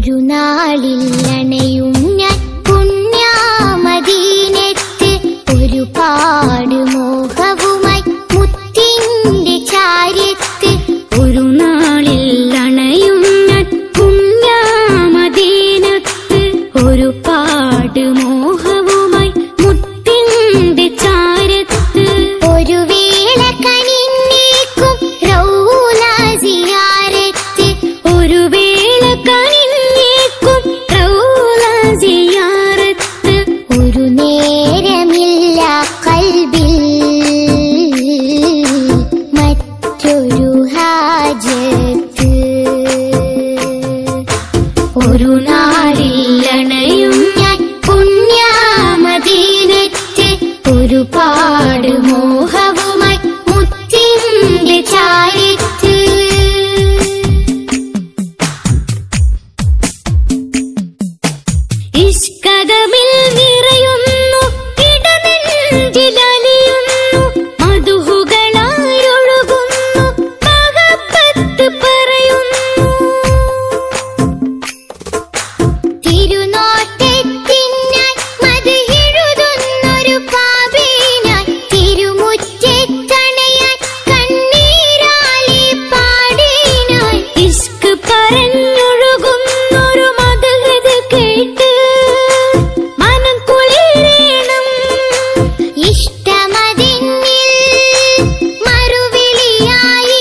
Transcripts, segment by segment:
ഒരു നാളിൽ അണയും ഞാൻ പുണ്യാമദീനത്ത് ഒരുപാട് മോഹവുമായി മുത്തിൻ്റെ ചാര്യത്ത് ഒരു നാളിൽ അണയും ഞാൻ പുണ്യാമദീനത്ത് ഒരു പാട് മോഹവുമായി മുത്തിൻ്റെ ചാരത്ത് ഒരു വേള കനിന്നേക്കും റൗല സിയാരത്ത് ഒരു വേള കണിഞ്ഞേക്കും റൗള സിയാറത്ത് ഒരു നേരമില്ല കൽബിൽ മറ്റൊരു ഹാജത്ത് ഒരു നാളിൽ അണയും ഞാൻ പുണ്യാമദീനത്ത് ഒരുപാട് മോഹവുമായി മുത്തിൻ്റെ ചാരിത്ത് ഇഷ്കതമിൽ നിറയുന്നു ഇടനെഞ്ചിലലിയുന്നു മധുഹുകളായൊഴുകുന്നു മഹബത്ത് പറയുന്നു തിരുനോട്ടത്തിനായി മതിയെഴുതുന്നൊരു പാപിനായി തിരുമുറ്റത്തണയാൻ കണ്ണീരാലെ പാടിനായി ഇഷ്ക് പറഞ്ഞൊഴുകുന്നൊരു മധുഹൃത് കേട്ട് മനം കുളിരേണം ഇഷ്ടമതിന്നിൽ മറുവിളിയായി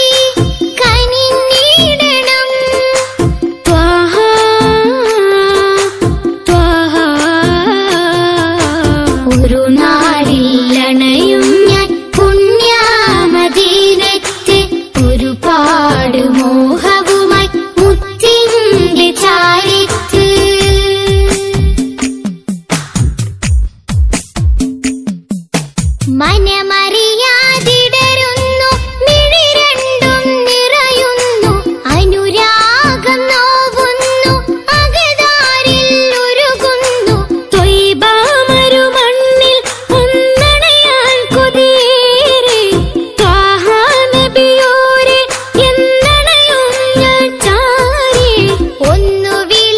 കനിഞ്ഞിടണം ത്വാഹ ത്വാഹ ഒരു നാളിൽ അണയും ഞാൻ പുണ്യാമദീനത്ത് ഒരുപാട് മോഹവുമായി മുത്തിൻ്റെ ചാരിത്ത് മനമറിയാതിടരുന്നു മിഴി രണ്ടും നിറയുന്നു അനുരാഗം നോവുന്നു അകതാരിൽ ഉരുകുന്നു ത്വയ്ബാമരുമണ്ണിൽ ഒന്നണയാൻ കൊതിയേറെ ത്വാഹ നബിയോരെ എന്നണയും ഞാൻ ചാരി ഒന്നു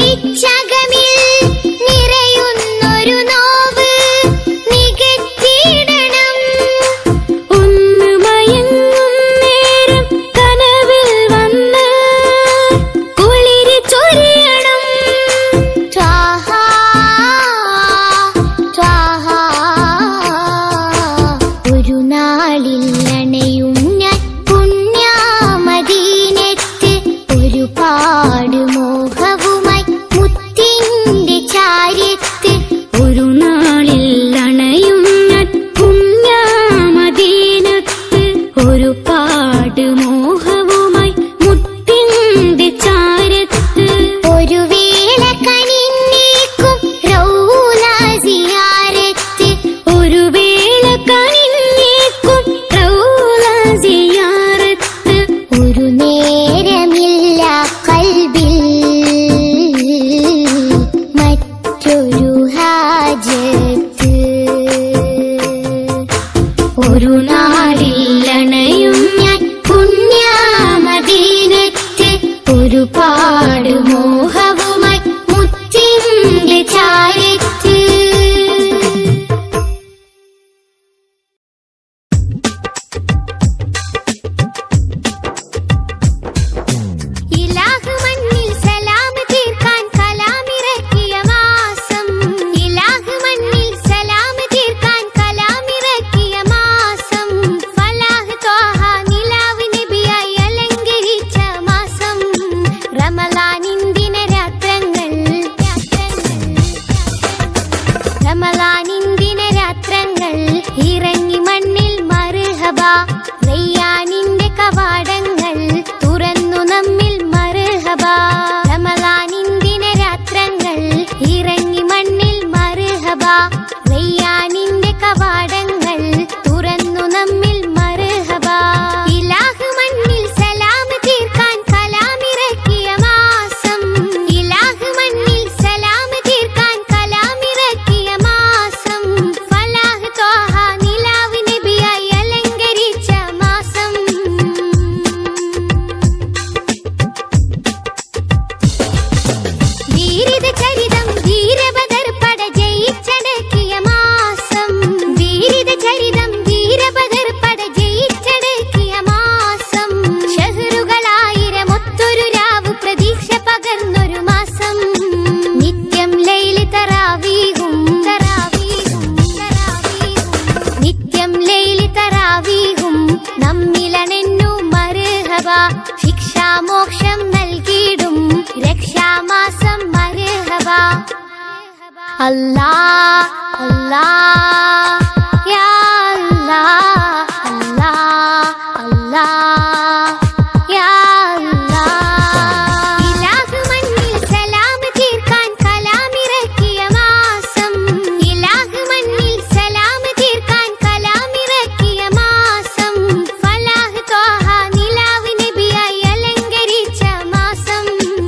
Allah, Allah, Ya Allah, Allah, Allah, Ya Allah. ഇലാഹ് മണ്ണിൽ സലാം തീർക്കാൻ കലാമിറക്കിയ മാസം ഇലാഹ് മണ്ണിൽ സലാം തീർക്കാൻ കലാമിറക്കിയ മാസം ഫലാഹ് ത്വാഹ നിലാവ് നബിയായി അലങ്കരിച്ച മാസം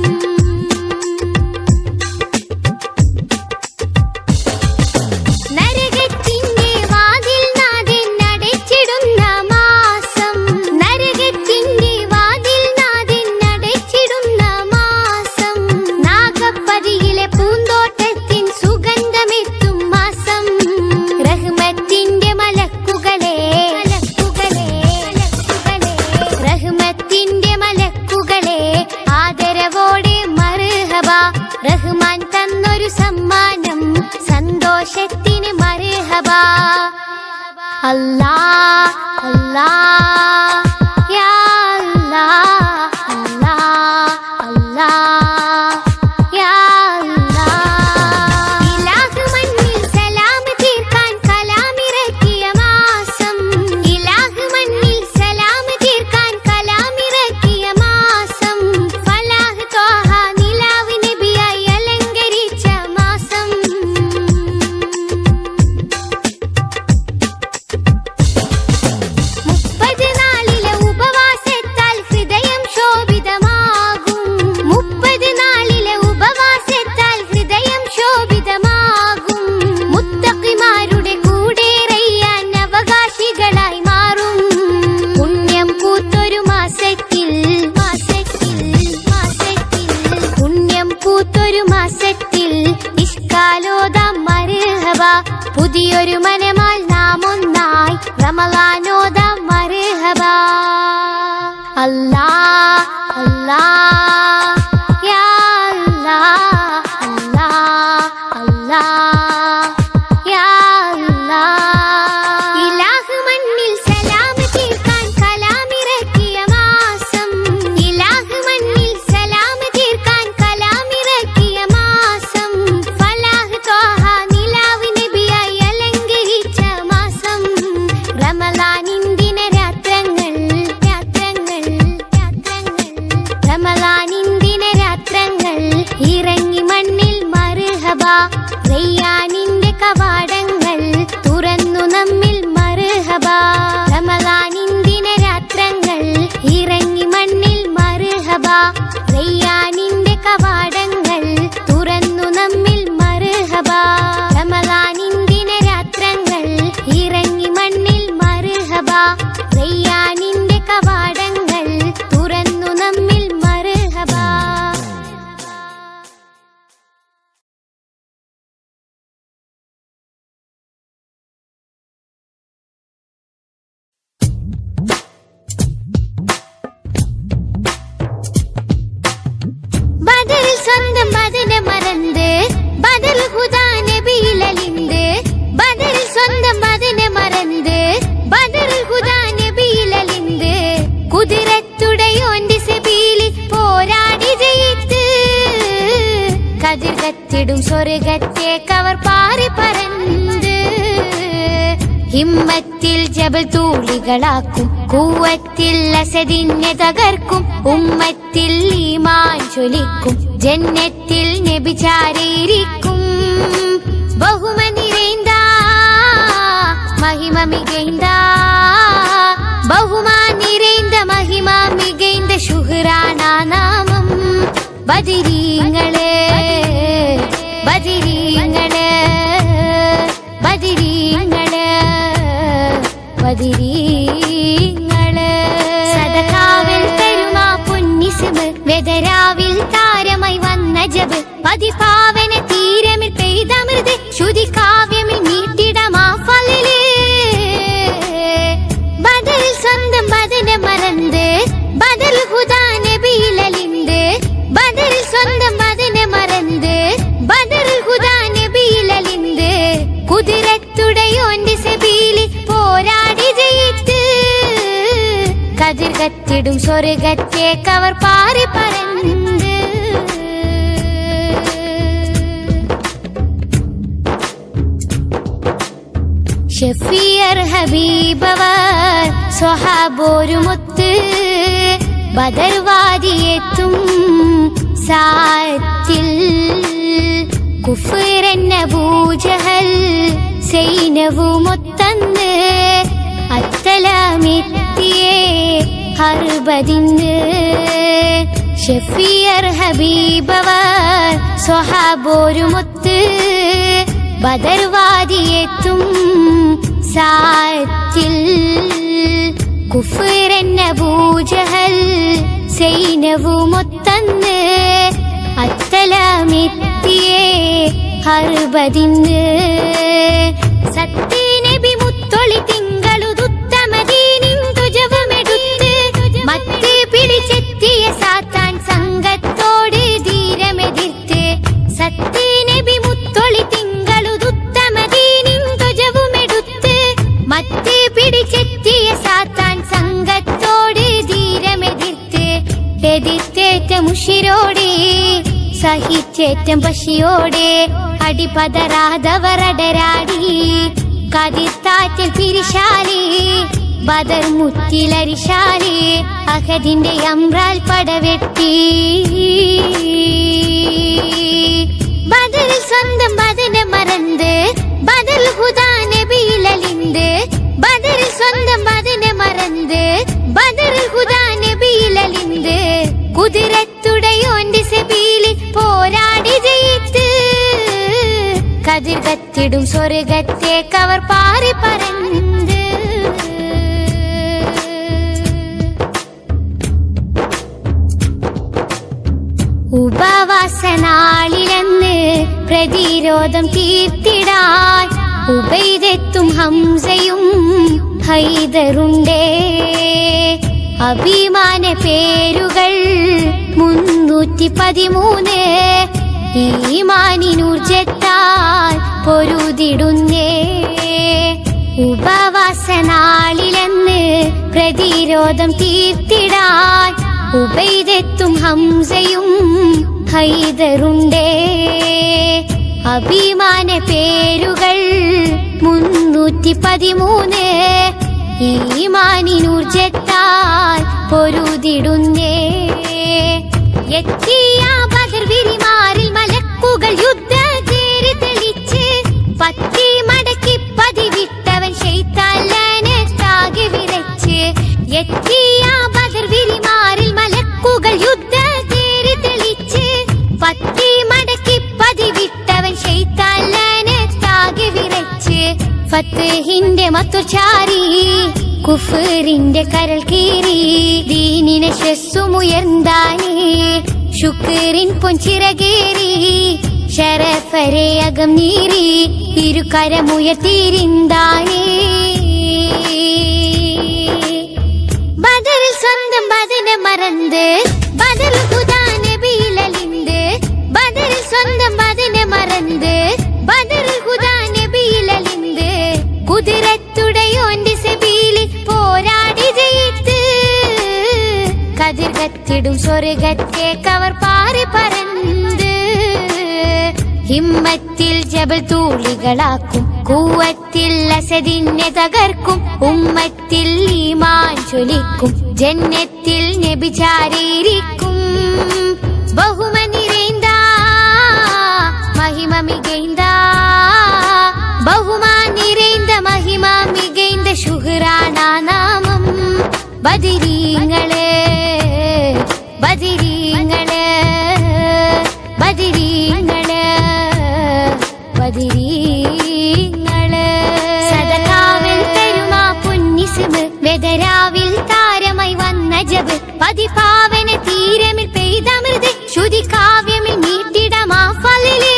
നരകത്തിന്റെ വാതിൽ നാഥൻ അടച്ചിടുന്ന മാസം നരകത്തിന്റെ വാതിൽ നാഥൻ അടച്ചിടുന്ന മാസം നാഗപ്പതിയിലെ പൂന്തോട്ടത്തിൻ സുഗന്ധമെത്തും മാസം റഹ്മത്തിന്റെ മലക്കുകളെ മലക്കുകളെ മലക്കുകളെ റഹ്മത്തിന്റെ മലക്കുകളെ ആദരവോടെ മർഹബ റഹ്മാൻ തന്നൊരു സമ്മാനം സന്തോഷത്തിന് മർഹബ അല്ലാ അല്ലാ യാ അല്ലാ അല്ലാ അല്ലാ യാ അല്ലാ ഇലാഹ് മണ്ണിൽ സലാം തീർക്കാൻ കലാമിറക്കിയ മാസം ഇലാഹ് മണ്ണിൽ സലാം തീർക്കാൻ കലാമിറക്കിയ മാസം ഫലാഹ് ത്വാഹ നിലാവ് നബിയായി അലങ്കരിച്ച മാസം മുപ്പത് നാളിലെ ഉപവാസത്താൽ ഹൃദയം ശോഭിതമാകും മുപ്പത് നാളിലെ ഉപവാസത്താൽ ഹൃദയം ശോഭിതമാകും മുത്തക്കിമാരുടെ കൂടെ റയ്യാൻ അവകാശികളായി മാറും പുണ്യം പൂത്തൊരു മാസത്തിൽ മാസത്തിൽ മാസത്തിൽ പുണ്യം പൂത്തൊരു മാസത്തിൽ ഇഷ്കാലോദാം മർഹബ പുതിയൊരു മനമാൽ നാം ഒന്നായി റമലാനോദാം മർഹബ അല്ലാ അല്ലാ യാ അല്ലാ അല്ലാ അല്ലാ യാ അല്ലാ ഇലാഹ് മണ്ണിൽ സലാം തീർക്കാൻ കലാമിറക്കിയ മാസം ഇലാഹ് മണ്ണിൽ സലാം തീർക്കാൻ കലാമിറക്കിയ മാസം ഫലാഹ് ത്വാഹ നിലാവ് നബിയായി അലങ്കരിച്ച മാസം റമലാനിന്ദിന രാത്രങ്ങൾ രാത്രങ്ങൾ രാത്രങ്ങൾ റമലാനിന്ദിന രാത്രങ്ങൾ ഇറങ്ങി മണ്ണിൽ മർഹബ റയ്യാനിന്റെ കവാടങ്ങൾ തുറന്നു നമ്മിൽ മർഹബ റമലാനിന്ദിന രാത്രങ്ങൾ ഇറങ്ങി മണ്ണിൽ മർഹബ റയ്യാനിന്റെ കവാടങ്ങൾ തുറന്നു നമ്മിൽ മർഹബ റമലാനിന്ദിന രാത്രങ്ങൾ ഇറങ്ങി മണ്ണിൽ മർഹബ റയ്യാനിന്റെ കവാടങ്ങൾ തുറന്നു നമ്മിൽ മർഹബ பதில் சொந்தம் பதின மறந்து பதில் ஹுதா நபியில் அழிந்து பதில் சொந்தம் பதின மறந்து பதில் ஹுதா நபியில் அழிந்து കുതിരത്തുടയോന്റെ സെബീലിൽ പോരാടി ജയിത്ത് കതിർകത്തിടും സ്വർഗത്തേക്കവർ പാറി പറന്ന് ഹിമ്മത്തിൽ ജബൽ തൂളികളാക്കും കൂവത്തിൽ അസദിനെ തകർക്കും ഉമ്മത്തിൽ ഈമാൻ ചൊലിക്കും ജന്നത്തിൽ നബിചാരിയിരിക്കും ബഹുമ നിറൈந்த மகிம மிகைந்த பகுமா நிறைந்த மகிமா மிகைந்த சுகுரானா நாமம் பதிரீங்களே பதிரீங்களே பதிரீங்களே பதிரீങ്ങളെ സദകാവിൽ തരുമാ പൊന്നിസുബ് വെതരാവിൽ താരമായി വന്ന ജബ് പതിപാവന തീരമിൽ പെയ്തമൃത് ശ്രുതി കാവ്യമിൽ നീട്ടിടമാ ഫലില് ബദൽ സ്വന്തം ബദനെ മറന്ന് ബദൽ ഹുദാ നബിയിൽ അലിந்து ബദൽ സ്വന്തം ബദനെ മറന്ന് ബദൽ ഹുദാ നബിയിൽ അലിந்து കുതിരത്തുടയോന്റെ സെബീലിൽ പോരാടി ജയിത്ത് കതിർകത്തിടും സ്വർഗത്തേക്കവർ പാറി പറന്ന് ഷഫിയർ ഹബീബവർ സ്വഹാബോരുമൊത്ത് ബദർവാദിയെത്തും സാത്തിൽ കുഫിറന്ന ബൂജഹൽ സൈനവുമൊത്തന്ന് അത്തലാമെത്തിയേ ഹർബദിന്ന് ഷഫിയർ ഹബീബവർ സ്വഹാബോരുമൊത്ത് ബദർവാദിയെത്തും സാത്തിൽ കുഫിറന്ന ബൂജഹൽ സൈനവുമൊത്തന്ന് അത്തലാമെത്തിയേ ഹർബദിന്ന് സത്യനബി മുത്തൊളി തിങ്കളുതുത്തമദീനിൻ തുജവുമെടുത്ത് മത്ത് പിടിച്ചെത്തിയ സാത്താൻ സംഘത്തോട് ധീരമെതിർത്ത് സത്യനബി മുത്തൊളി തിങ്കളുതുത്തമദീനിൻ തുജവുമെടുത്ത് മത്ത് പിടിച്ചെത്തിയ സാത്താൻ സംഘത്തോട് ധീരമെതിർത്ത് എതിർത്തേറ്റ മുഷിരോടെ സഹിച്ചേറ്റം പശിയോടെ അടിപതരാതവരടരാടി കതിർത്താറ്റിൽ പിരിശാലി ബദർ മുത്തിലരിശാലി അഹദിന്റെ അമ്രാൽ പടവെട്ടി ബദറിൽ സ്വന്തം ബദനെ മറந்து ബദൽ ഹുദാ നബിയിലലിந்து ബദറിൽ സ്വന്തം ബദനെ മറந்து ബദറിൽ ഹുദാ നബിയിലലിந்து കുതിരത്തുടയോന്റെ സെബീലിൽ പോരാടി ജയിത്ത് കതിർ കത്തിടും സ്വർഗത്തേക്കവർ പാറി പറന്ന് ഉപവാസനാളിലെന്ന് പ്രതിരോധം തീർത്തിടാൻ ഉബൈദെത്തും ഹംസയും ഹൈദറുണ്ടേ അഭിമാന പേരുകൾ മുന്നൂറ്റി പതിമൂന്ന് ഈമാനിനൂർജത്താൽ പൊരുതിടുന്നേ ഉപവാസനാളിലെന്ന് പ്രതിരോധം തീർത്തിടാൻ ഉബൈദെത്തും ഹംസയും ഹൈദറുണ്ടേ അഭിമാന പേരുകൾ മുന്നൂറ്റി പതിമൂന്ന് ഈമാനിനൂർജത്താൽ പൊരുതിടുന്നേ എത്തിയ ബദർ വിരിമാറിൽ മലക്കുകൾ യുദ്ധ ചേരി തെളിച്ച് പത്തി മടക്കി പതിവിട്ടവൻ ശൈത്താലനത്താകെ വിറച്ച് എത്തിയ ബദർ വിരിമാറിൽ മലക്കുകൾ യുദ്ധ ചേരി തെളിച്ച് പത്തി മടക്കി പതിവിട്ടവൻ ശൈത്താലനത്താകെ വിറച്ച് ഫത്തേഹിന്റെ മത്തുചാരി കുഫറിന്റെ കരൾ കീറി ദീനിനെ ശസ്സുമുയർந்தாനേ ശുക്രിൻ പൊഞ്ചിറകേറി ശരഫരെ അകം നീറി ഇരുകരമുയർത്തിരിന്താനേ ബദറിൽ സ്വന്തം ബദനെ മറந்து ബദൽ ഹുദാ നബിയിലലിந்து ബദറിൽ സ്വന്തം ബദനെ മറந்து ബദറിൽ ഹുദാ നബിയിലലിந்து കുതിരത്തുടയോന്റെ സെബീലിൽ പോരാടി ജയിത്ത് കതിർ കത്തിടും സ്വർഗത്തേക്കവർ പാറി പറന്ന് ഹിമ്മത്തിൽ ജബൽ തൂളികളാക്കും കൂവത്തിൽ അസദിനെ തകർക്കും ഉമ്മത്തിൽ ഈമാൻ ചൊലിക്കും ജന്നത്തിൽ നബിചാരിയിരിക്കും ബഹുമ നിറൈந்த மகிம மிகைந்த பகுமா நிறைந்த மகிமா மிகைந்த சுகுரானா நாமம் பதிரீங்களே பதிரீங்களே பதிரீங்களே பதிரீങ്ങളെ സദകാവിൽ തരുമാ പുന്നിസിമ് വെതരാവിൽ താരമായി വന്ന ജബ് പതിപാവന തീരമിൽ പെയ്തമൃത് ശ്രുതി കാവ്യമിൽ നീട്ടിടമാ ഫലില്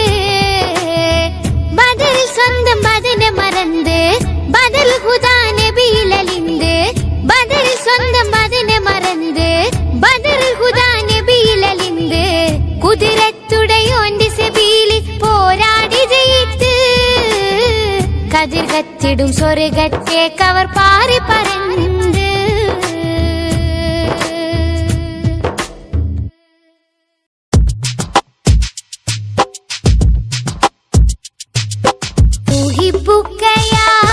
ബദറിൽ സ്വന്തം ബദനെ മറந்து ബദൽ ഹുദാ നബിയിലലിந்து ബദറിൽ സ്വന്തം ബദനെ മറந்து ബദറിൽ ഹുദാ നബിയിലലിந்து കുതിരത്തുടയോന്റെ സെബീലിൽ പോരാടി ജയിത്ത് കതിർ കത്തിടും സ്വർഗത്തേക്കവർ പാറി പറന്ന് تحبك يا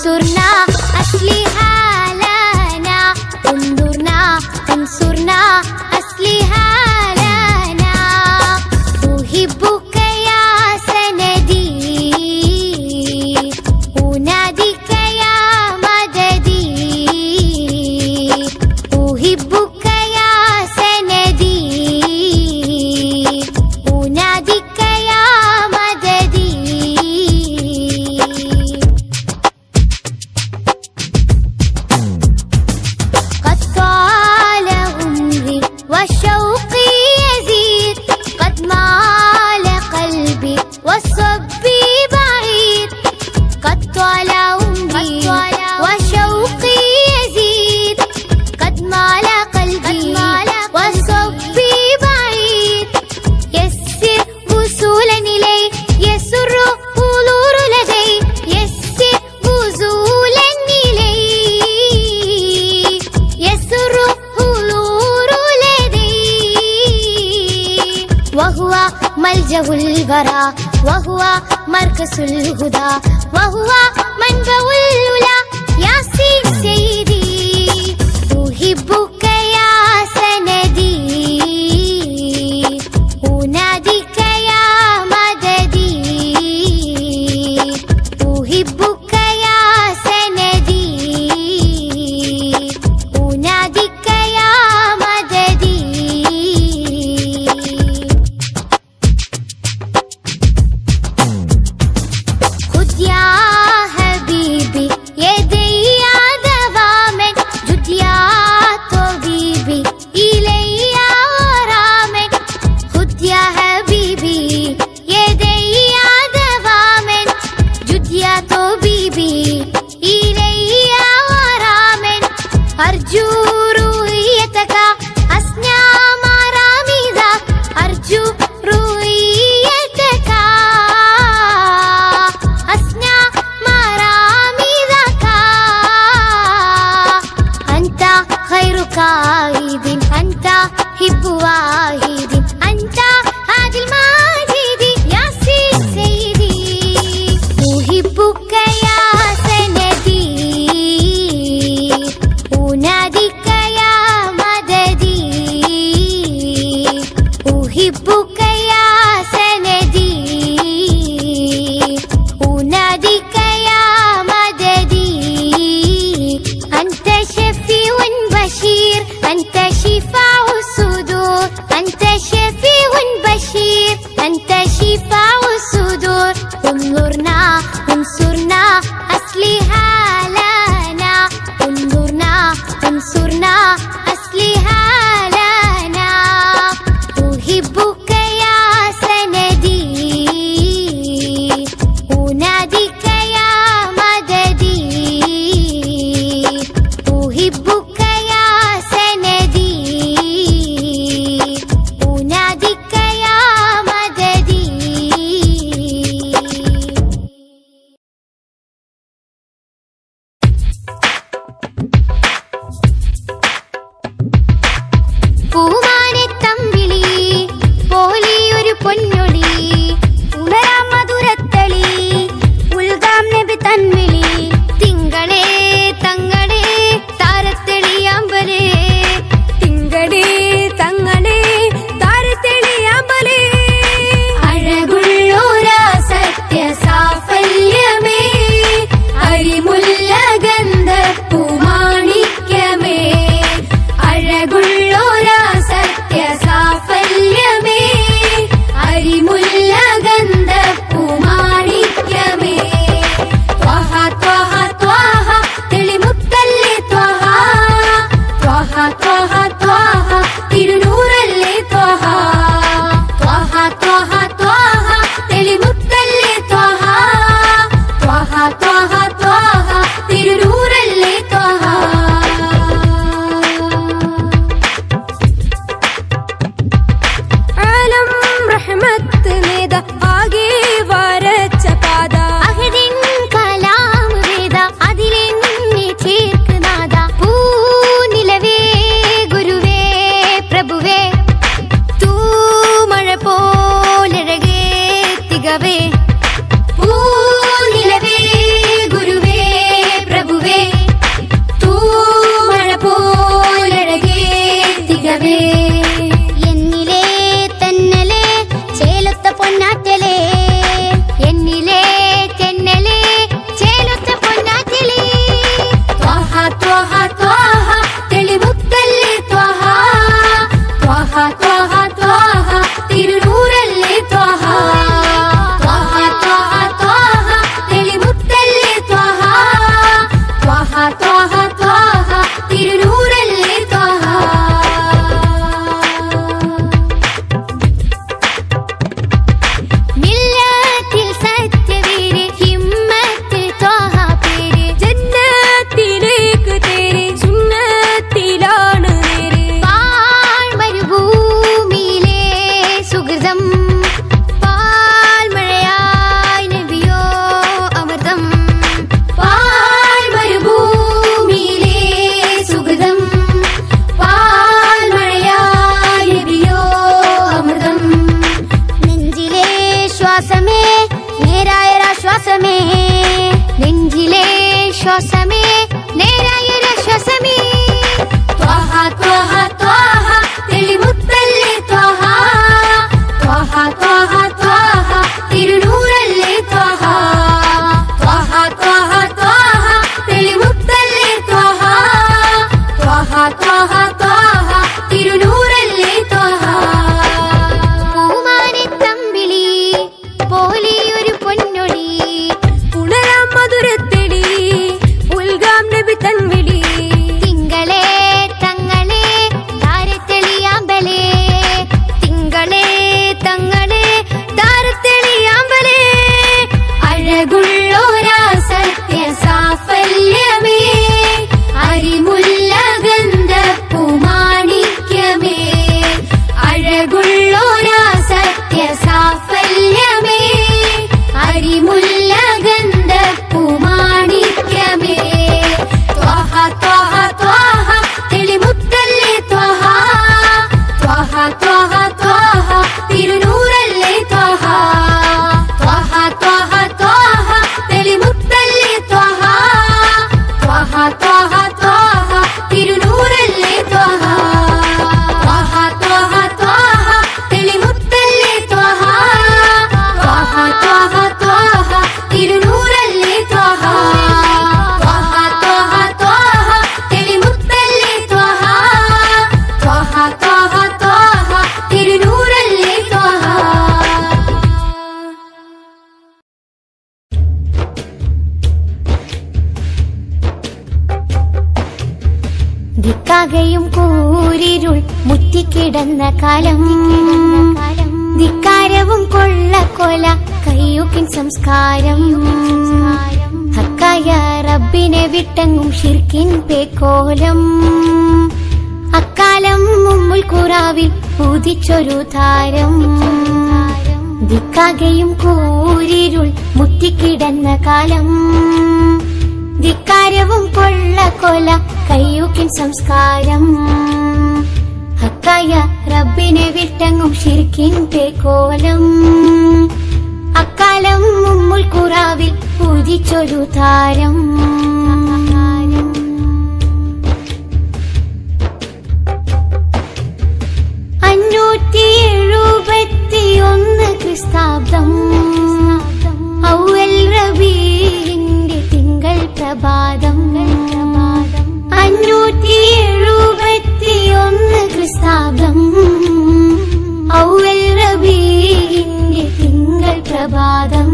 انصرنا أصلها لنا انظرنا انصرنا أصلها لنا أحبك يا سندي أناديك يا مددي أحبك يا سندي أناديك يا مددي قد طال عمري وشوقي يزيد قد مال قلبي وصبي بعيد قد طال عمري وشوقي يزيد قد مال قلبي وصبي بعيد يسر وصولا إلي يسر حضور لدي يسر وصولا إلي يسر حضور لدي وهو ملجأ الورى وهو مركز الهدى وهو منبع العلا يا سي سيدي أحبك يا سندي أناديك يا مددي أحبك يا سندي أناديك يا مددي خذ يا حبيبي يدي دواما جد يا طبيبي إلي ورامك خذ يا حبيبي يدي دواما جد يا طبيبي إلي ورامك أرجو رؤيتك أسنى مرامي ذاك أرجو رؤيتك أسنى مرامي ذاك أنت خير قائد أنت حب واحد أنت هادي الماجد يا سي- سيدي أحبك يا سندي أناديك يا مددي أحبك يا سندي أناديك يا مددي أنت شفيع بشير أنت شفاع الصدور أنت شفيع بشير أنت شفاع الصدور انظرنا انصرنا أصلها لنا انظرنا انصرنا أصلها لنا أحبك يا سندي أناديك يا مددي أحبك يا سندي أناديك يا مددي ശ്വാസമേ നേരായൊരാശ്വാസമേ നെഞ്ചിലെ ശ്വാസമേ നേരായൊരാശ്വാസമേ ത്വാഹ ത്വാഹ ത്വാഹ തെളിമുത്തല്ലേ ത്വാഹ ത്വാഹ ത്വാഹ ത്വാഹ തിരുനൂറല്ലേ ത്വാഹ ത്വാഹ ത്വാഹ ത്വാഹ തെളിമുത്തല്ലേ ത്വാഹ ത്വാഹ ത്വാഹ ത്വാഹ തിരുനൂറല്ലേ ത്വാഹ പൂമാനെ തമ്പിളി പോലെയൊരു പൊന്നൊടി ഉണരാം മധുരത്തെടി ഉൽഗാം നബി തൻവിളി തിങ്കളെ തങ്ങളെ താരത്തെളിയാമ്പലേ തിങ്കളെ തങ്ങളെ താരത്തെളിയാമ്പലേ അഴകുള്ളോരാ സത്യ സാഫല്യമേ അരിമുല്ല ഗന്ധ പൂമാണിക്യമേ അഴകുള്ളോരാ സത്യ സാഫല്യമേ അരിമുല്ല ഗന്ധ പൂമാണിക്യമേ ത്വാഹ ത്വാഹ ത്വാഹ തെളിമുത്തല്ലേ ത്വാഹ ത്വാഹ ത്വാഹ ത്വാഹ തിരുനൂറല്ലേ ത്വാഹ ത്വാഹ ത്വാഹ ത്വാഹ തെളിമുത്തല്ലേ ത്വാഹ ത്വാഹ ത്വാഹ ത്വാഹ തിരുനൂറല്ലേ ത്വാഹ ത്വാഹ ത്വാഹ ത്വാഹ തെളിമുത്തല്ലേ ത്വാഹ ത്വാഹ ത്വാഹ ത്വാഹ തിരുനൂറല്ലേ ത്വാഹ ത്വാഹ ത്വാഹ ത്വാഹ തെളിമുത്തല്ലേ ത്വാഹ ത്വാഹ ത്വാഹ ത്വാഹ തിരുനൂറല്ലേ ത്വാഹ ദിക്കാകയും കൂരിരുൾ മുറ്റിക്കിടന്ന കാലം ധിക്കാരവും കൊള്ളക്കൊല കയ്യൂക്കിൻ സംസ്കാരം ഹക്കായ റബ്ബിനെ വിട്ടെങ്ങും ഷിർക്കിൻ പേക്കോലം അക്കാലം മുമ്മുൽ കുറാവിൽ ഉദിച്ചൊരു താരം ദിക്കാകയും കൂരിരുൾ മുറ്റിക്കിടന്ന കാലം ധിക്കാരവും കൊള്ളക്കൊല കയ്യൂക്കിൻ സംസ്കാരം ഹക്കായ റബ്ബിനെ വിട്ടെങ്ങും ഷിർക്കിൻ പേക്കോലം അക്കാലം മുമ്മുൽ കുറാവിൽ ഉദിച്ചൊരു താരം അഞ്ഞൂറ്റി എഴുപത്തിയൊന്ന് ക്രിസ്താബ്ദം ഔവൽ റബീന്റെ തിങ്കൾ പ്രഭാതം അഞ്ഞൂറ്റി എഴുപത്തിയൊന്ന് ക്രിസ്താബ്ദം ഔവൽ റബീന്റെ തിങ്കൾ പ്രഭാതം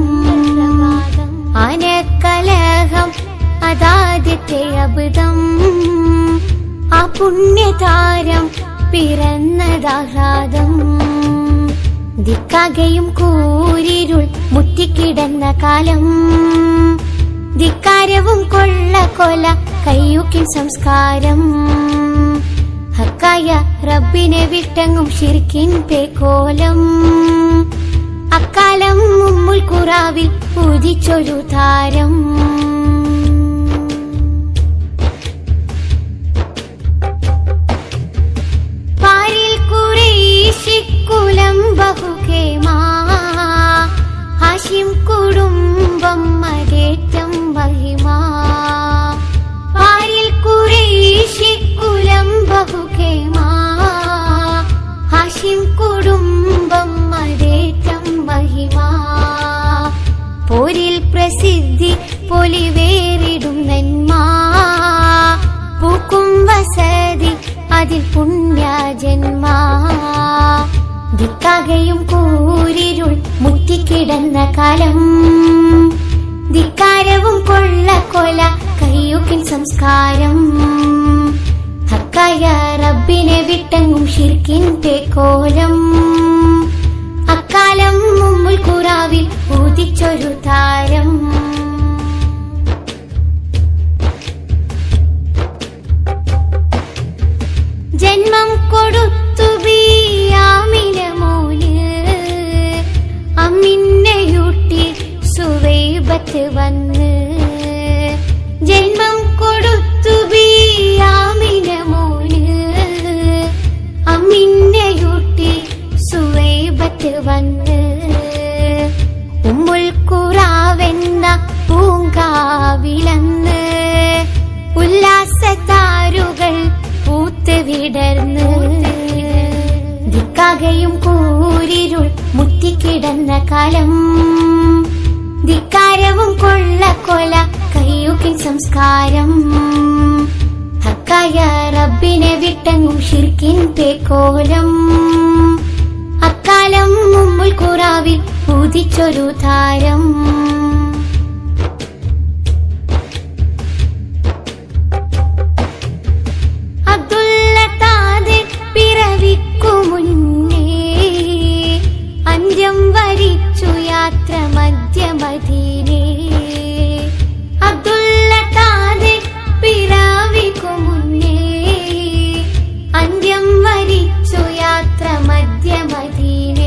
ആനക്കലഹം അതാദ്യത്തെ അബുദം ആ പുണ്യതാരം പിറന്നതാഹ്ലാദം ദിക്കാകയും കൂരിരുൾ മുറ്റിക്കിടന്ന കാലം ധിക്കാരവും കൊള്ളക്കൊല കയ്യൂക്കിൻ സംസ്കാരം ഹക്കായ റബ്ബിനെ വിട്ടെങ്ങും ഷിർക്കിൻ പേക്കോലം അക്കാലം മുമ്മുൽ കുറാവിൽ ഉദിച്ചൊരു താരം പാരിൽ കുറേശിക്കുലം ബഹുകേമാ ഹാഷിം കുടുംബം മരേറ്റം മഹിമാ പാരിൽ കുറേശിക്കുലം ബഹുകേമാ ഹാഷിം കുടുംബം മരേറ്റം മഹിമാ പോരിൽ പ്രസിദ്ധി പൊലിവേറിടും നന്മ പൂക്കും വസതി അതിൽ പുണ്യജന്മ ദിക്കാകയും കൂരിരുൾ മുറ്റിക്കിടന്ന കാലം ധിക്കാരവും കൊള്ളക്കൊല കയ്യൂക്കിൻ സംസ്കാരം ഹക്കായ റബ്ബിനെ വിട്ടെങ്ങും ഷിർക്കിൻ പേക്കോലം അക്കാലം മുമ്മുൽ കുറാവിൽ ഉദിച്ചൊരു താരം ജന്മം കൊടുത്തു ബിയാമിന മോന് അമ്മിന്നയൂട്ടി സുവൈബത്ത് വന്ന് ജന്മം കൊടുത്തു ബിയാമിന മോന് അമ്മിന്നയൂട്ടി സുവൈബത്ത് വന്ന് വിടർന്ന് ദിക്കാകയും കൂരിരുൾ മുറ്റിക്കിടന്ന കാലം ധിക്കാരവും കൊള്ളക്കൊല കയ്യുക്കിൻ സംസ്കാരം ഹക്കായ റബ്ബിനെ വിട്ടെങ്ങും ഷിർക്കിൻ പേക്കോലം അക്കാലം മുമ്പിൽ കുറാവിൽ ഉദിച്ചൊരു താരം അബ്ദുള്ള താതെ പിറവിക്കു മുന്നേ അന്ത്യം വരിച്ചു യാത്ര മധ്യമദീനേ അബ്ദുള്ള താതെ പിറവിക്കു മുന്നേ അന്ത്യം വരിച്ചു യാത്ര മധ്യമദീനേ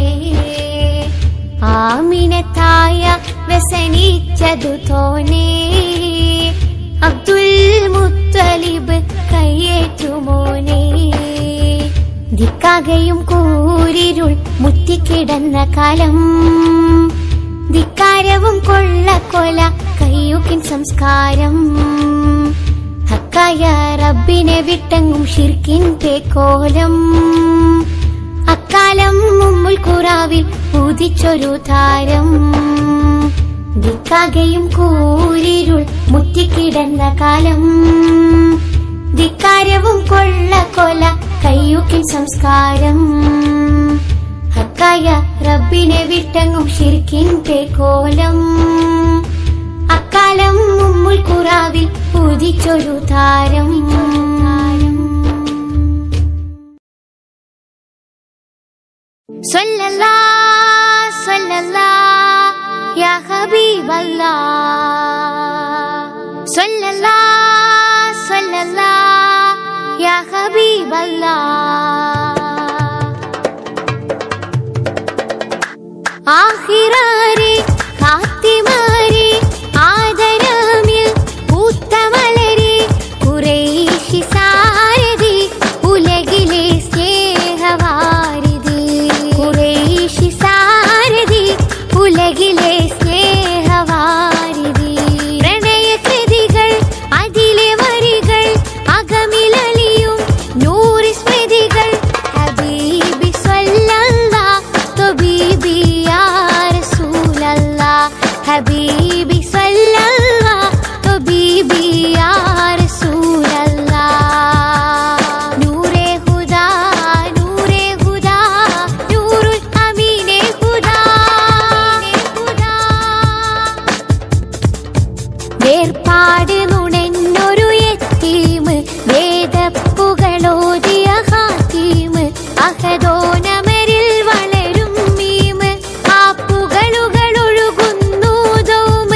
ആമിനത്തായ വ്യസനിച്ചതു തോനേ അബ്ദുൽ മുത്തലിബ് കയ്യേറ്റുമോനെ ദിക്കാകയും കൂരിരുൾ മുറ്റിക്കിടന്ന കാലം ധിക്കാരവും കൊള്ളക്കൊല കയ്യുക്കിൻ സംസ്കാരം ഹക്കായ റബ്ബിനെ വിട്ടെങ്ങും ഷിർക്കിൻ പേക്കോലം അക്കാലം മുമ്മുൽ കുറാവിൽ ഉദിച്ചൊരു താരം ദിക്കാകയും കൂരിരുൾ മുറ്റിക്കിടന്ന കാലം ധിക്കാരവും കൊള്ളക്കൊല കയ്യുക്കിൻ സംസ്കാരം ഹക്കായ റബ്ബിനെ വിട്ടെങ്ങും ഷിർക്കിൻ പേക്കോലം അക്കാലം മുമ്മുൽ കുറാവിൽ ഉദിച്ചൊരു താരം സ്വല്ലല്ലാ സ്വല്ലല്ലാ യാ ഹബീബല്ലാ സ്വല്ലല്ലാ സ്വല്ലല്ലാ യാ ഹബീബല്ലാ ആഹിറാരെ കാത്തിമാരെ ആദരമിൽ പൂത്തമലരെ കുറേശി സാരഥി ഉലകിലെ സ്നേഹവാരിധി കുറേശി സാരഥി ഉലകിലെ സ്നേഹവാരിധി പ്രണയകൃതികൾ അതിലെ വരികൾ അകമിലലിയും നൂറി സ്മൃതികൾ ഹബീബി സ്വല്ലല്ലാ തൊബീബി യാ റസൂലല്ലാ ഹബീബി സ്വല്ലല്ലാ തൊബീബി യാ റസൂലല്ലാ നൂറേ ഹുദാ നൂറേ ഹുദാ നൂറുൽ അമീനേ ഹുദാ ഹുദാ വേർപാട് നുണഞ്ഞൊരു യത്തീമ് വേദപ്പുകളോതിയ ഹാത്തീമ് അഹദോനമരിൽ വളരും മീമ് ആ പുകളുകൾ ഒഴുകുന്നു ദൗമ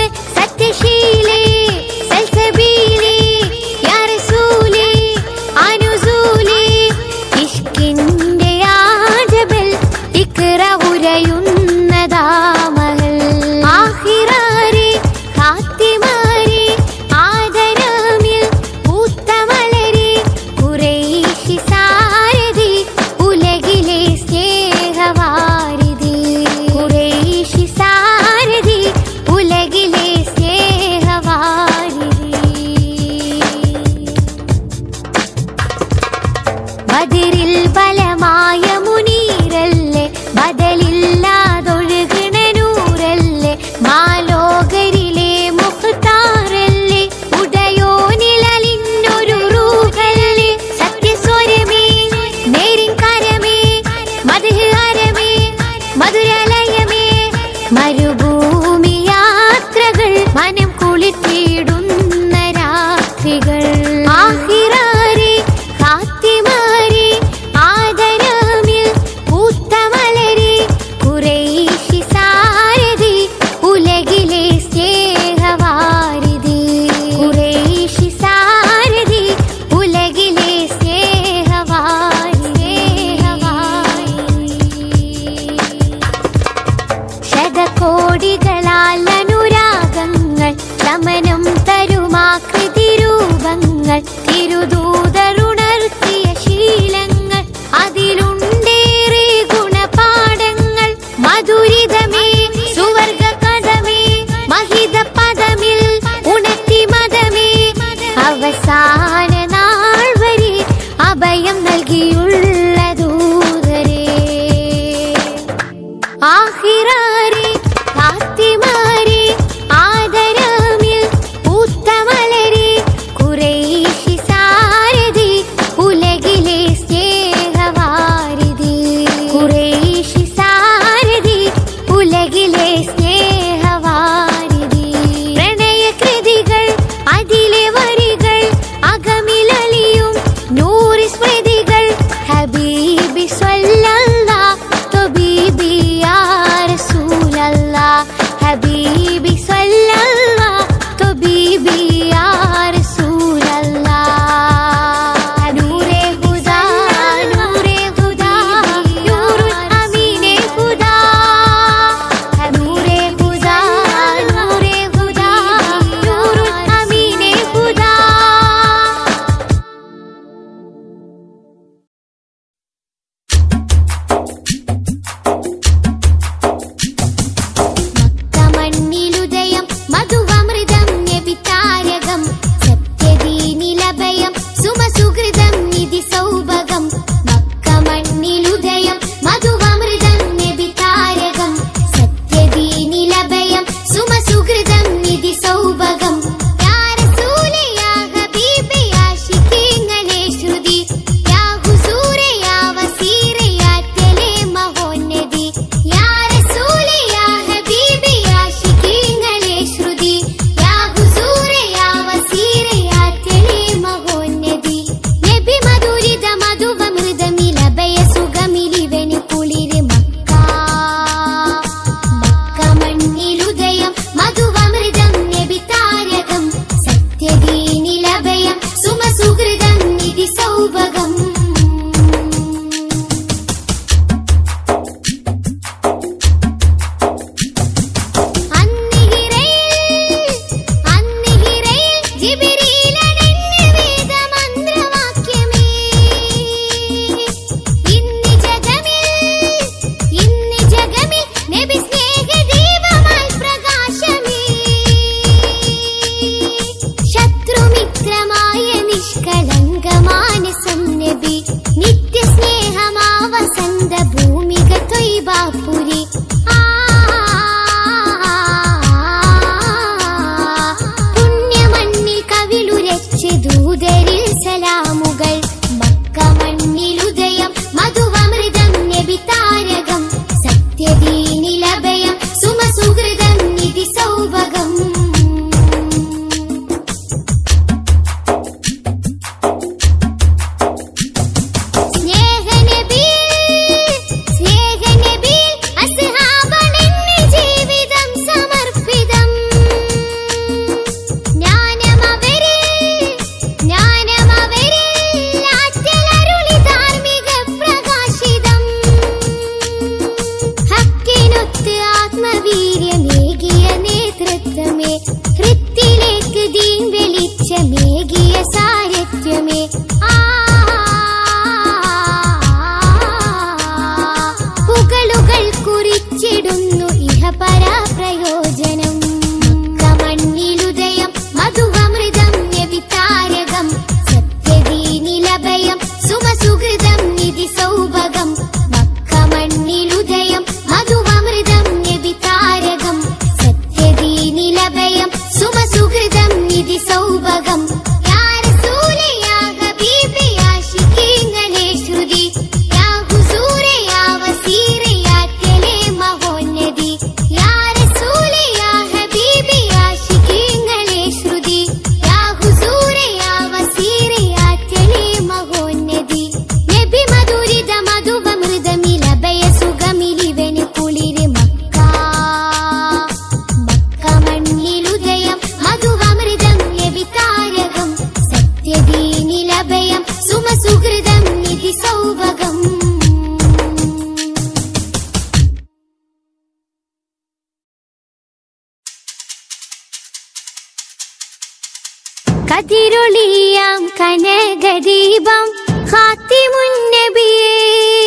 കതിരൊളിയാം കനകദീപം ഹാത്തിമുന്നബിയേ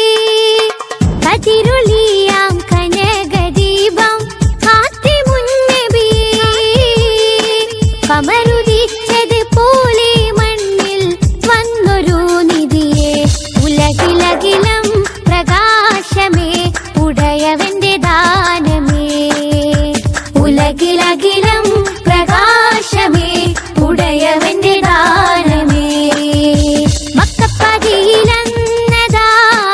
കതിരൊളിയാം കനകദീപം ഹാത്തിമുന്നബിയേ കമരുദിച്ചത് പോലെ മണ്ണിൽ വന്നൊരു നിധിയെ ഉലകിലകിലം പ്രകാശമേ ഉടയവന്റെ ദാനമേ ഉലകിലകിലം പ്രകാശമേ ഉടയവന്റെ ദാനമേ മക്കപ്പതിയിലന്നതാ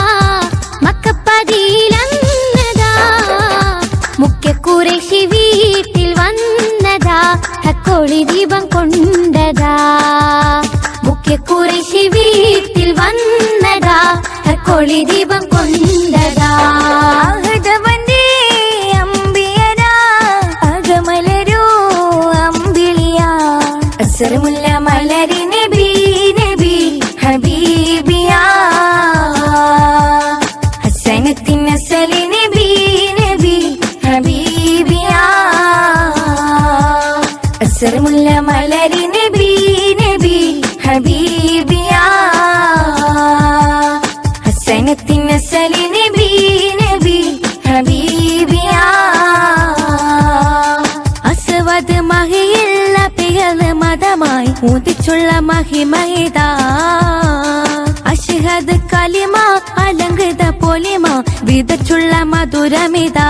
മക്കപ്പതിയിലന്നതാ മുഖ്യ കുറേശി വീട്ടിൽ വന്നതാ ഹക്കോളി ദീപം കൊണ്ടതാ മുഖ്യ കുറേശി വീട്ടിൽ വന്നതാ ഹക്കോളി ദീപം കൊണ്ടതാ അഹദവന്റെ അമ്പിയരാ അകമലരോ അമ്പിളിയ അസരമുല്ല മലരി നബി നബി ഹബീബിയ ഹസനത്തിൻ അസലി നബി നബി ഹബീബിയ അസരമുല്ല മലരി നബി നബി ഹബീബിയ ഹസനത്തിൻ അസലി നബി നബി ഹബീബിയ അസവത് മഹിയുള്ള പിഴല് മതമായി ഉദിച്ചുള്ള മഹിമഹിത അഷ്ഹദ് കലിമ അലങ്കൃത പൊലിമ വിതച്ചുള്ള മധുരമിത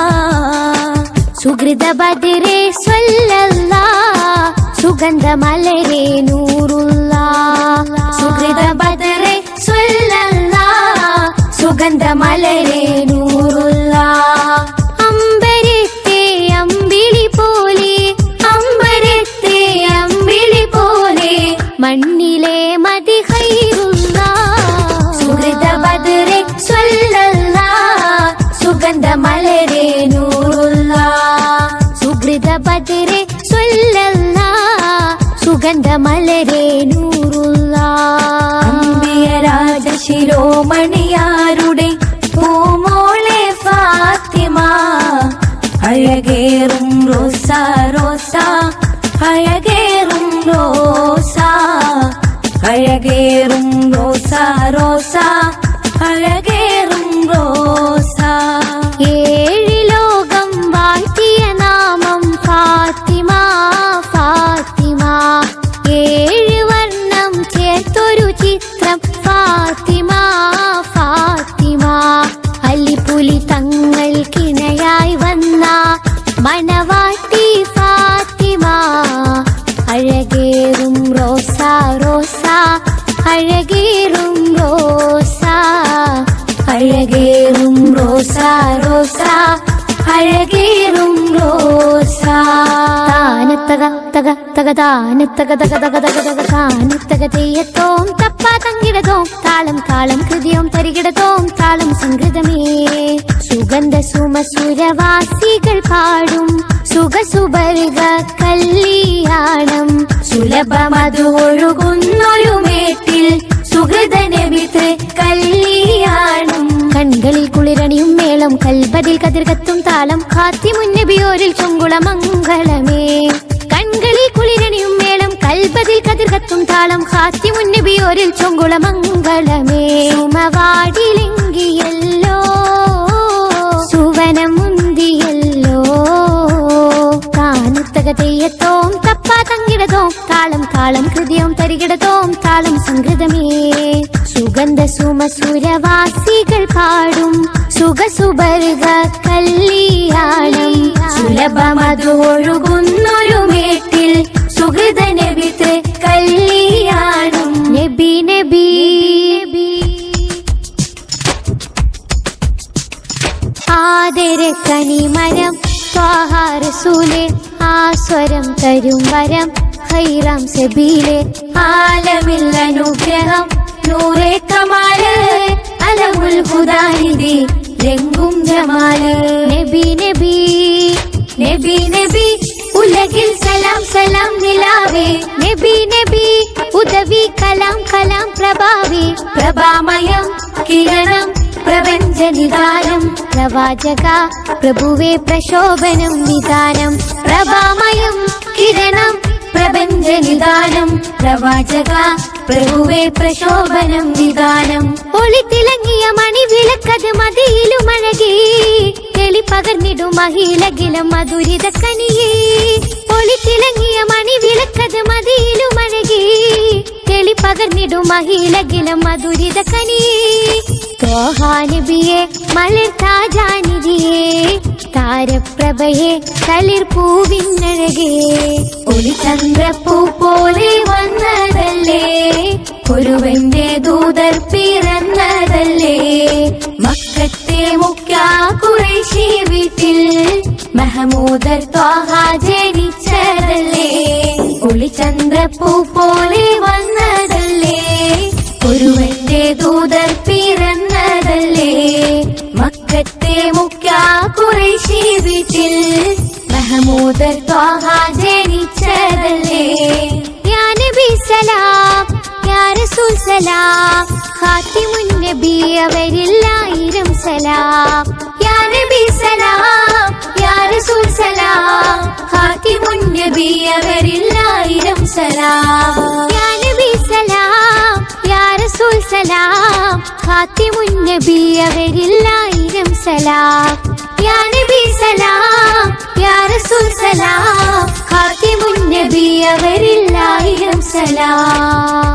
സുഹൃത ബദിരേ സ്വല്ലല്ല സുഗന്ധ മലരേ നൂറുള്ള സുഹൃത ബദറേ സ്വല്ലല്ല സുഗന്ധ മലരേ നൂറുള്ള അമ്പരത്തെ അമ്പിളി പോലെ അമ്പരത്തെ അമ്പിളി പോലെ മണ്ണിലെ മതി ഹൈറുള്ള സുഹൃത ബദറേ സ്വല്ലല്ല സുഗന്ധ മലരേ നൂറുള്ള സുഹൃത ബദറേ സ്വല്ലല്ല സുഗന്ധ മലരേ നൂറുള്ള അമ്പിയരാജ ശിരോമണിയാരുടെ പൂമോളെ ഫാത്തിമ അഴകേറും റോസ റോസ അഴകേറും റോസ അഴകേറും റോസ റോസ അഴകേറും റോസ ഏഴ് ലോകം വാഴ്ത്തിയ നാമം ഫാത്തിമ ഫാത്തിമ ഏഴ് വർണ്ണം ചേർത്തൊരു ചിത്രം ഫാത്തിമ ഫാത്തിമ അല്ലിപ്പുലി തങ്ങൾക്കിണയായി വന്ന മണവാട്ടി ഫാത്തിമ അഴകേറും റോസ റോസ അഴകേറും റോസ അഴകേറും റോസ റോസ അഴകേറും റോസ താനത്തക തക തക താനത്തക തക തക തക തക താനത്തക തെയ്യത്തോം തപ്പ തങ്കിടതോം താളം താളം കൃതിയോം തരികിടതോം താളം സംഗൃതമേ സുഗന്ധ സുമസുരവാസികൾ പാടും സുഖസുബർഗ കല്യാണം സുലഭമതു ഒഴുകുന്നൊരു മേട്ടിൽ സുഹൃത നബിത്ത് കല്യാണം കൺകളിൽ കുളിരണിയും മേളം കൽബതിൽ കതിർകത്തും താളം കാത്തി മുന്നബിയോരിൽ ചൊങ്കുളമംഗളമേ കൺകളിൽ കുളിരണിയും മേളം കൽബതിൽ കതിർകത്തും താളം കാത്തി മുന്നബിയോരിൽ ചൊങ്കുളമംഗളമേ സുമവാടിലെങ്കിയല്ലോ സുവനം മുന്തിയല്ലോ കാനുത്തക തെയ്യത്തോം തപ്പ തങ്കിടതോം താളം താളം ഹൃദയം തരികിടതോം താളം സംഗൃതമേ സുഗന്ധ സുമസുരവാസികൾ പാടും സുഖസുബർഗ കല്യാണം സുലഭമതു ഒഴുകുന്നൊരു മേട്ടിൽ സുഹൃത നബിത്ത് കല്യാണം നബി നബി ആദര കനിമരം ത്വാഹാരസൂലെ ആ സ്വരം തരും വരം ഹൈറാം സബീലെ ആലമിൽ അനുഗ്രഹം നൂറേ കമാല് അലമുൽ ഹുദാനിധി രംഗും ജമാല് നബി നബി നബി നബി ഉലകിൽ സലാം സലാം നിലാവേ നബി നബി ഉദവി കലാം കലാം പ്രഭാവേ പ്രഭാമയം കിരണം പ്രപഞ്ച നിദാനം പ്രവാചക പ്രഭുവേ പ്രശോഭനം നിദാനം പ്രഭാമയം കിരണം പ്രപഞ്ച നിദാനം പ്രവാചക പ്രഭുവേ പ്രശോഭനം നിദാനം ഒളിത്തിളങ്ങിയ മണി വിളക്കത് മതിയിലുമഴകി തെളി പകർന്നിടും മഹിളകിലം മധുരിത കനിയേ ഒളിത്തിളങ്ങിയ മണി വിളക്കത് മതിയിലുമഴകി തെളി പകർന്നിടും മഹിളകിലം മധുരിത കനിയേ തോഹാനബിയെ മലർ താജാനിധിയെ താരപ്രഭയെ തളിർ പൂവിനഴകേ ഒരു ചന്ദ്രപ്പൂ പോലെ വന്നതല്ലേ ഒരുവന്റെ ദൂതർ പിറന്നതല്ലേ മക്കത്തെ മുഖ്യ കുറേശി വീട്ടിൽ മഹമൂദർ ത്വാഹ ജനിച്ചതല്ലേ ഒളിചന്ദ്രപ്പൂ പോലെ വന്നതല്ലേ ഒരുവന്റെ ദൂതർ പിറന്നതല്ലേ മക്കത്തെ മുഖ്യ കുറേശി വീട്ടിൽ മഹമൂദർ ത്വാഹ ജനിച്ചതല്ലേ യാ നബി സലാം യാ റസൂൽ സലാം ഖാത്തിമുൻ നബി അവരില്ലായിരം സലാം യാ നബി സലാം യാ റസൂൽ സലാം ഖാത്തിമുൻ നബി അവരില്ലായിരം സലാം യാ നബി സലാം യാ റസൂൽ സലാം ഖാത്തിമുൻ നബി അവരില്ലായിരം സലാം യാ നബി സലാം യാ റസൂൽ സലാം ഖാത്തിമുൻ നബി അവരില്ലായിരം സലാം